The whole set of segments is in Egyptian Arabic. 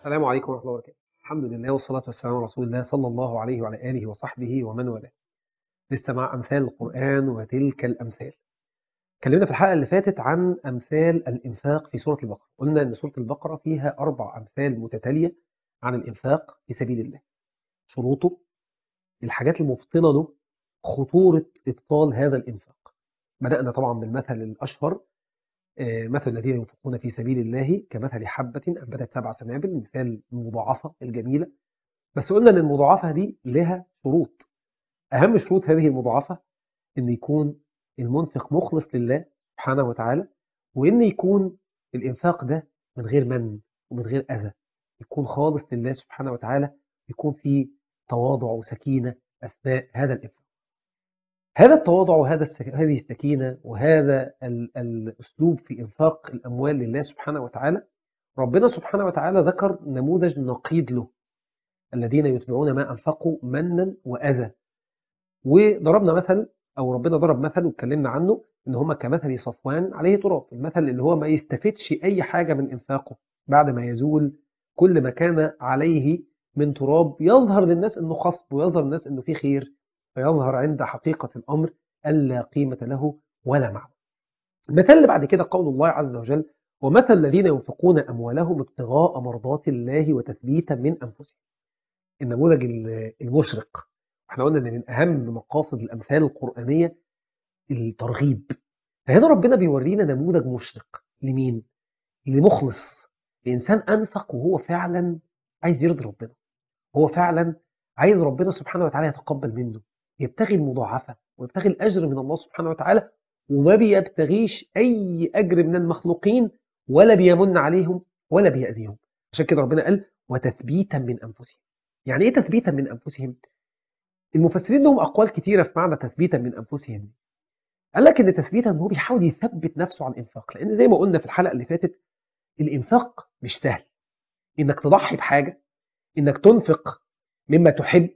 السلام عليكم ورحمة الله وبركاته الحمد لله والصلاة والسلام على رسول الله صلى الله عليه وعلى آله وصحبه ومن والاه لسه مع أمثال القرآن وتلك الأمثال اتكلمنا في الحلقة اللي فاتت عن أمثال الإنفاق في سورة البقرة قلنا أن سورة البقرة فيها أربع أمثال متتالية عن الإنفاق في سبيل الله شروطه الحاجات المبطلة له خطورة إبطال هذا الإنفاق بدأنا طبعا بالمثل الأشهر آه، مثل الذين ينفقون في سبيل الله كمثل حبة أنبتت سبع سنابل مثال المضاعفة الجميلة بس قلنا أن المضاعفة دي لها شروط أهم شروط هذه المضاعفة أن يكون المنفق مخلص لله سبحانه وتعالى وأن يكون الإنفاق ده من غير من ومن غير أذى يكون خالص لله سبحانه وتعالى يكون فيه تواضع وسكينة أثناء هذا الإنفاق هذا التواضع وهذا السك... هذه السكينة وهذا ال... الأسلوب في إنفاق الأموال لله سبحانه وتعالى ربنا سبحانه وتعالى ذكر نموذج نقيض له الذين يتبعون ما أنفقوا منا وأذى وضربنا مثل أو ربنا ضرب مثل واتكلمنا عنه إن هما كمثل صفوان عليه تراب المثل اللي هو ما يستفدش أي حاجة من إنفاقه بعد ما يزول كل ما كان عليه من تراب يظهر للناس أنه خصب ويظهر للناس أنه فيه خير فيظهر عند حقيقة الأمر ألا قيمة له ولا معنى المثال اللي بعد كده قول الله عز وجل ومثل الذين ينفقون أموالهم ابتغاء مرضات الله وتثبيتا من أنفسهم النموذج المشرق احنا قلنا ان من اهم مقاصد الامثال القرانيه الترغيب فهنا ربنا بيورينا نموذج مشرق لمين لمخلص لانسان انفق وهو فعلا عايز يرضي ربنا هو فعلا عايز ربنا سبحانه وتعالى يتقبل منه يبتغي المضاعفه ويبتغي الاجر من الله سبحانه وتعالى وما بيبتغيش اي اجر من المخلوقين ولا بيمن عليهم ولا بيأذيهم عشان كده ربنا قال وتثبيتا من انفسهم يعني ايه تثبيتا من انفسهم المفسرين لهم اقوال كتيره في معنى تثبيتا من انفسهم قال لك ان تثبيتا ان هو بيحاول يثبت نفسه على الانفاق لان زي ما قلنا في الحلقه اللي فاتت الانفاق مش سهل انك تضحي بحاجه انك تنفق مما تحب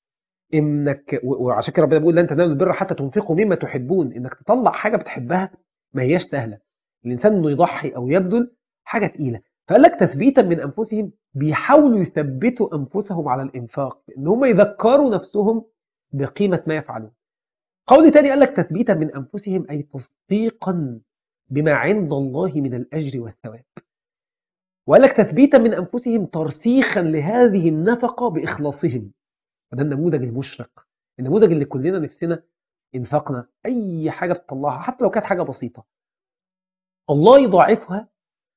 انك وعشان كده ربنا بيقول لن تنالوا البر حتى تنفقوا مما تحبون انك تطلع حاجه بتحبها ما هياش سهله الانسان انه يضحي او يبذل حاجه تقيله فقال لك تثبيتا من انفسهم بيحاولوا يثبتوا انفسهم على الانفاق ان هم يذكروا نفسهم بقيمه ما يفعلون قول تاني قال لك تثبيتا من انفسهم اي تصديقا بما عند الله من الاجر والثواب وقال لك تثبيتا من انفسهم ترسيخا لهذه النفقه باخلاصهم وده النموذج المشرق النموذج اللي كلنا نفسنا انفقنا اي حاجه تطلعها حتى لو كانت حاجه بسيطه الله يضاعفها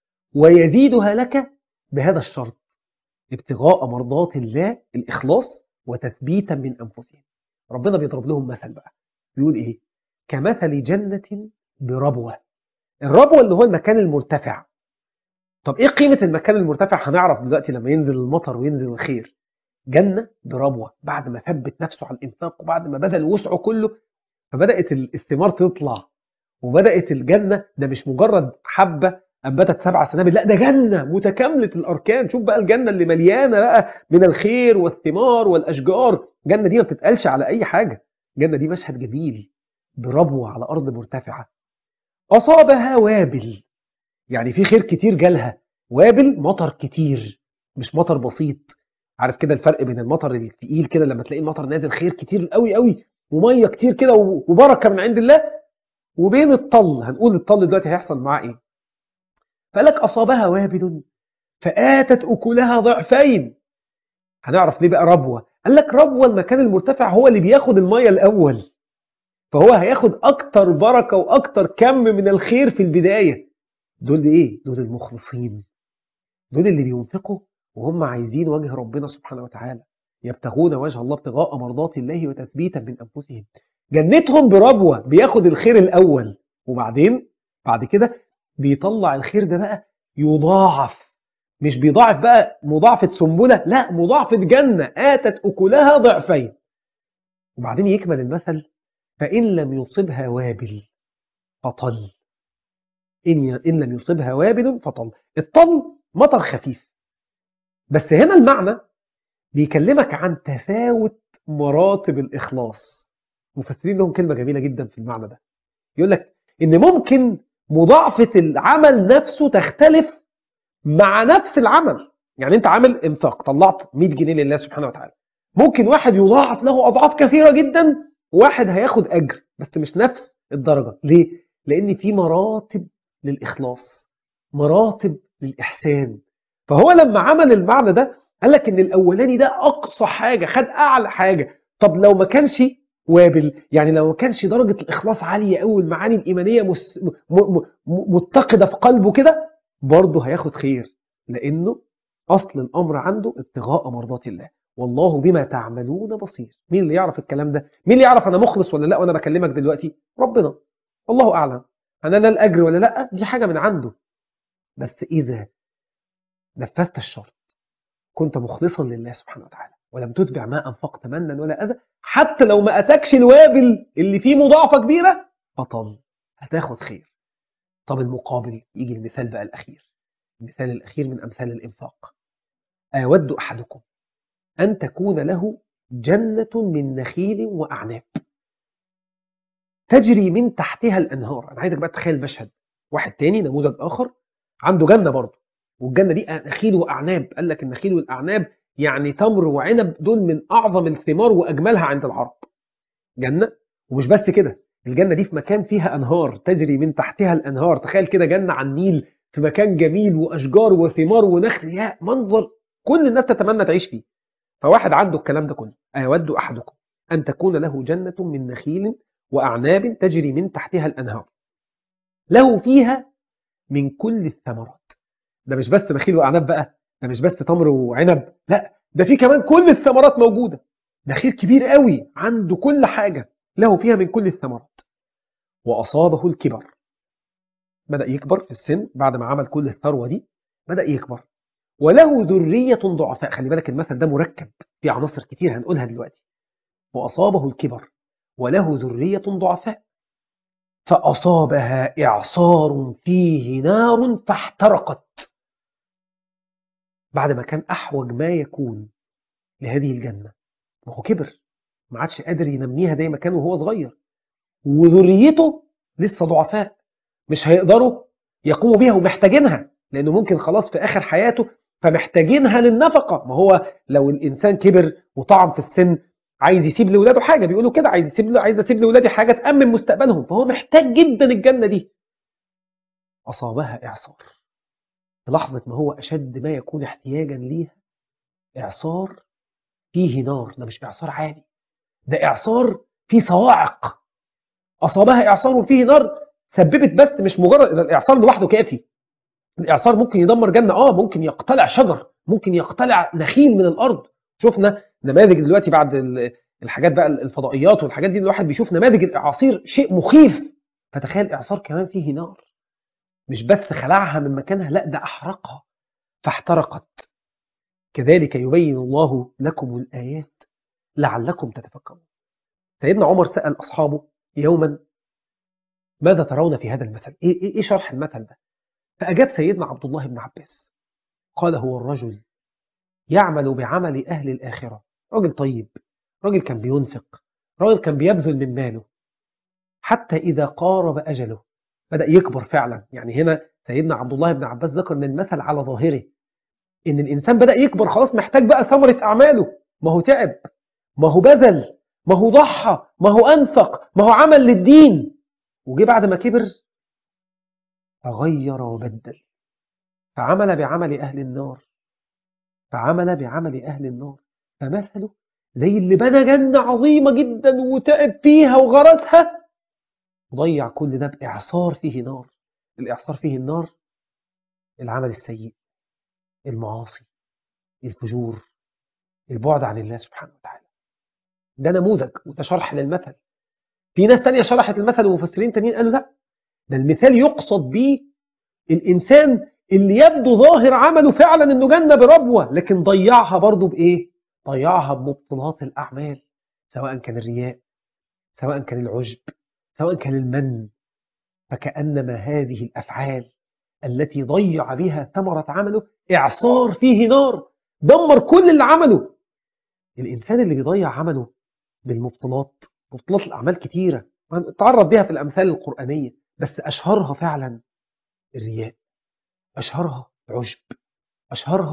ويزيدها لك بهذا الشرط ابتغاء مرضات الله الإخلاص وتثبيتا من أنفسهم ربنا بيضرب لهم مثل بقى بيقول إيه كمثل جنة بربوة الربوة اللي هو المكان المرتفع طب إيه قيمة المكان المرتفع هنعرف دلوقتي لما ينزل المطر وينزل الخير جنة بربوة بعد ما ثبت نفسه على الإنفاق وبعد ما بذل وسعه كله فبدأت الثمار تطلع وبدأت الجنة ده مش مجرد حبة أنبتت سبع سنابل لا ده جنة متكاملة الأركان شوف بقى الجنة اللي مليانة بقى من الخير والثمار والأشجار الجنة دي ما بتتقالش على أي حاجة الجنة دي مشهد جميل بربوة على أرض مرتفعة أصابها وابل يعني في خير كتير جالها وابل مطر كتير مش مطر بسيط عارف كده الفرق بين المطر التقيل كده لما تلاقي المطر نازل خير كتير قوي قوي وميه كتير كده وبركه من عند الله وبين الطل هنقول الطل دلوقتي هيحصل معاه ايه فلك أصابها وابل فآتت أكلها ضعفين هنعرف ليه بقى ربوة قال لك ربوة المكان المرتفع هو اللي بياخد المية الأول فهو هياخد أكتر بركة وأكتر كم من الخير في البداية دول إيه؟ دول المخلصين دول اللي بينفقوا وهم عايزين وجه ربنا سبحانه وتعالى يبتغون وجه الله ابتغاء مرضات الله وتثبيتا من أنفسهم جنتهم بربوة بياخد الخير الأول وبعدين بعد كده بيطلع الخير ده بقى يضاعف مش بيضاعف بقى مضاعفة سنبلة لا مضاعفة جنة آتت أكلها ضعفين وبعدين يكمل المثل فإن لم يصبها وابل فطل إن, إن لم يصبها وابل فطل الطل مطر خفيف بس هنا المعنى بيكلمك عن تفاوت مراتب الإخلاص مفسرين لهم كلمة جميلة جدا في المعنى ده يقول لك إن ممكن مضاعفة العمل نفسه تختلف مع نفس العمل يعني انت عامل انفاق طلعت 100 جنيه لله سبحانه وتعالى ممكن واحد يضاعف له اضعاف كثيره جدا وواحد هياخد اجر بس مش نفس الدرجه ليه لان في مراتب للاخلاص مراتب للاحسان فهو لما عمل المعنى ده قال لك ان الاولاني ده اقصى حاجه خد اعلى حاجه طب لو ما كانش وابل يعني لو ما كانش درجه الاخلاص عاليه قوي المعاني الايمانيه مس... م... م... م... متقده في قلبه كده برضه هياخد خير لانه اصل الامر عنده ابتغاء مرضات الله والله بما تعملون بصير مين اللي يعرف الكلام ده مين اللي يعرف انا مخلص ولا لا وانا بكلمك دلوقتي ربنا الله اعلم انا لا الاجر ولا لا دي حاجه من عنده بس اذا نفذت الشرط كنت مخلصا لله سبحانه وتعالى ولم تتبع ما انفقت منا ولا اذى حتى لو ما اتاكش الوابل اللي فيه مضاعفه كبيره بطل هتاخد خير طب المقابل يجي المثال بقى الاخير المثال الاخير من امثال الانفاق اود احدكم ان تكون له جنه من نخيل واعناب تجري من تحتها الانهار انا عايزك بقى تتخيل مشهد واحد تاني نموذج اخر عنده جنه برضه والجنه دي نخيل واعناب قال لك النخيل والاعناب يعني تمر وعنب دول من اعظم الثمار واجملها عند العرب جنه ومش بس كده الجنه دي في مكان فيها انهار تجري من تحتها الانهار تخيل كده جنه على النيل في مكان جميل واشجار وثمار ونخل يا منظر كل الناس تتمنى تعيش فيه فواحد عنده الكلام ده كله ايود احدكم ان تكون له جنه من نخيل واعناب تجري من تحتها الانهار له فيها من كل الثمرات ده مش بس نخيل واعناب بقى ده مش بس تمر وعنب لا ده في كمان كل الثمرات موجوده ده خير كبير قوي عنده كل حاجه له فيها من كل الثمرات واصابه الكبر بدا يكبر في السن بعد ما عمل كل الثروه دي بدا يكبر وله ذريه ضعفاء خلي بالك المثل ده مركب في عناصر كتير هنقولها دلوقتي واصابه الكبر وله ذريه ضعفاء فاصابها اعصار فيه نار فاحترقت بعد ما كان أحوج ما يكون لهذه الجنة ما هو كبر ما عادش قادر ينميها زي ما كان وهو صغير وذريته لسه ضعفاء مش هيقدروا يقوموا بيها ومحتاجينها لأنه ممكن خلاص في آخر حياته فمحتاجينها للنفقة ما هو لو الإنسان كبر وطعم في السن عايز يسيب لولاده حاجة بيقولوا كده عايز يسيب عايز اسيب لولادي حاجة تأمن مستقبلهم فهو محتاج جدا الجنة دي أصابها إعصار في لحظة ما هو أشد ما يكون احتياجا ليها إعصار فيه نار ده مش إعصار عادي ده إعصار فيه صواعق أصابها إعصار فيه نار سببت بس مش مجرد الإعصار لوحده كافي الإعصار ممكن يدمر جنة آه ممكن يقتلع شجر ممكن يقتلع نخيل من الأرض شفنا نماذج دلوقتي بعد الحاجات بقى الفضائيات والحاجات دي الواحد بيشوف نماذج الإعاصير شيء مخيف فتخيل إعصار كمان فيه نار مش بس خلعها من مكانها لا ده أحرقها فاحترقت كذلك يبين الله لكم الآيات لعلكم تتفكرون سيدنا عمر سأل أصحابه يوما ماذا ترون في هذا المثل إيه, إيه شرح المثل ده فأجاب سيدنا عبد الله بن عباس قال هو الرجل يعمل بعمل أهل الآخرة راجل طيب راجل كان بينفق راجل كان بيبذل من ماله حتى إذا قارب أجله بدأ يكبر فعلا يعني هنا سيدنا عبد الله بن عباس ذكر ان المثل على ظاهره ان الانسان بدأ يكبر خلاص محتاج بقى ثمرة اعماله ما هو تعب ما هو بذل ما هو ضحى ما هو انفق ما هو عمل للدين وجي بعد ما كبر فغير وبدل فعمل بعمل اهل النار فعمل بعمل اهل النار فمثله زي اللي بنى جنة عظيمة جدا وتعب فيها وغرسها وضيع كل ده بإعصار فيه نار الإعصار فيه النار العمل السيء المعاصي الفجور البعد عن الله سبحانه وتعالى ده نموذج وده شرح للمثل في ناس تانية شرحت المثل ومفسرين تانيين قالوا لا ده المثال يقصد به الإنسان اللي يبدو ظاهر عمله فعلا انه جنة بربوة لكن ضيعها برضه بإيه؟ ضيعها بمبطلات الأعمال سواء كان الرياء سواء كان العجب سواء كان المن فكأنما هذه الأفعال التي ضيع بها ثمرة عمله إعصار فيه نار دمر كل اللي عمله الإنسان اللي بيضيع عمله بالمبطلات مبطلات الأعمال كتيرة تعرض بها في الأمثال القرآنية بس أشهرها فعلا الرياء أشهرها العجب أشهرها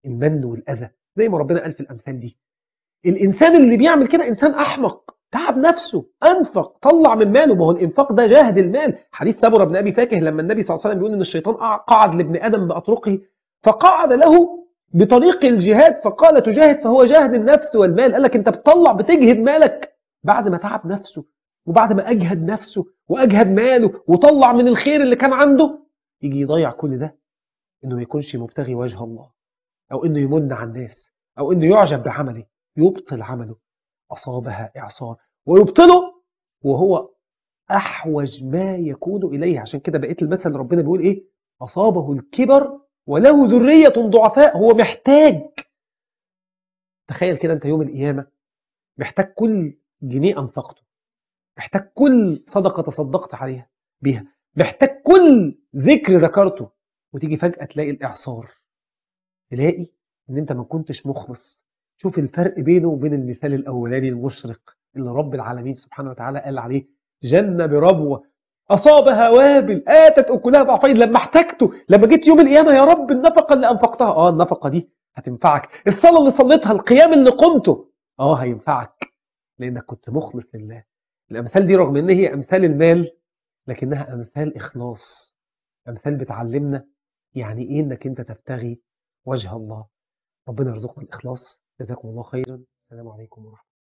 المن والأذى زي ما ربنا قال في الأمثال دي الإنسان اللي بيعمل كده إنسان أحمق تعب نفسه أنفق طلع من ماله ما هو الإنفاق ده جاهد المال حديث سبر بن أبي فاكه لما النبي صلى الله عليه وسلم بيقول إن الشيطان قعد لابن آدم بأطرقه فقعد له بطريق الجهاد فقال تجاهد فهو جاهد النفس والمال قال لك أنت بتطلع بتجهد مالك بعد ما تعب نفسه وبعد ما أجهد نفسه وأجهد ماله وطلع من الخير اللي كان عنده يجي يضيع كل ده إنه ما يكونش مبتغي وجه الله أو إنه يمن على الناس أو إنه يعجب بعمله يبطل عمله أصابها إعصار ويبطله وهو أحوج ما يكون إليه عشان كده بقيت المثل ربنا بيقول إيه أصابه الكبر وله ذرية ضعفاء هو محتاج تخيل كده أنت يوم القيامة محتاج كل جنيه أنفقته محتاج كل صدقة تصدقت عليها بيها محتاج كل ذكر ذكرته وتيجي فجأة تلاقي الإعصار تلاقي إن أنت ما كنتش مخلص شوف الفرق بينه وبين المثال الأولاني المشرق اللي رب العالمين سبحانه وتعالى قال عليه جنة بربوة أصابها وابل آتت أكلها ضعفين لما احتجته لما جيت يوم القيامة يا رب النفقة اللي أنفقتها آه النفقة دي هتنفعك الصلاة اللي صليتها القيام اللي قمته آه هينفعك لأنك كنت مخلص لله الأمثال دي رغم إن هي أمثال المال لكنها أمثال إخلاص أمثال بتعلمنا يعني إيه إنك أنت تبتغي وجه الله ربنا يرزقنا الإخلاص جزاكم الله خيرا السلام عليكم ورحمة الله